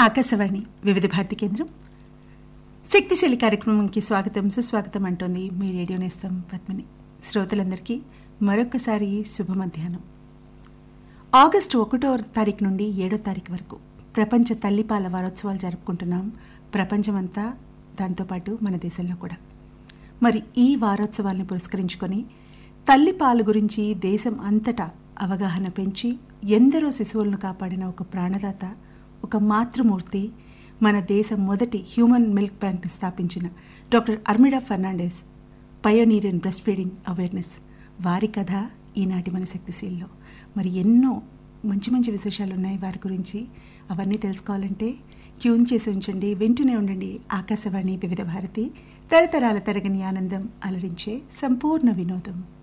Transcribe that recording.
ఆకాశవాణి వివిధ భారతి కేంద్రం శక్తిశైలి కార్యక్రమంకి స్వాగతం సుస్వాగతం అంటోంది మీ రేడియో నేస్తం పద్మిని శ్రోతలందరికీ మరొక్కసారి శుభ మధ్యాహ్నం ఆగస్టు ఒకటో తారీఖు నుండి ఏడో తారీఖు వరకు ప్రపంచ తల్లిపాల వారోత్సవాలు జరుపుకుంటున్నాం ప్రపంచమంతా దాంతోపాటు మన దేశంలో కూడా మరి ఈ వారోత్సవాల్ని పురస్కరించుకొని తల్లిపాలు గురించి దేశం అంతటా అవగాహన పెంచి ఎందరో శిశువులను కాపాడిన ఒక ప్రాణదాత ఒక మాతృమూర్తి మన దేశం మొదటి హ్యూమన్ మిల్క్ బ్యాంక్ని స్థాపించిన doctor Armida Fernandez pioneer in breast feeding awareness వారి కథ ఈనాటి మన శక్తిశీల్లో మరి ఎన్నో మంచి మంచి విశేషాలు ఉన్నాయి వారి గురించి అవన్నీ తెలుసుకోవాలంటే ట్యూన్ చేసి ఉంచండి వింటూనే ఉండండి ఆకాశవాణి వివిధ భారతి తరతరాల తరగని ఆనందం అలరించే సంపూర్ణ వినోదం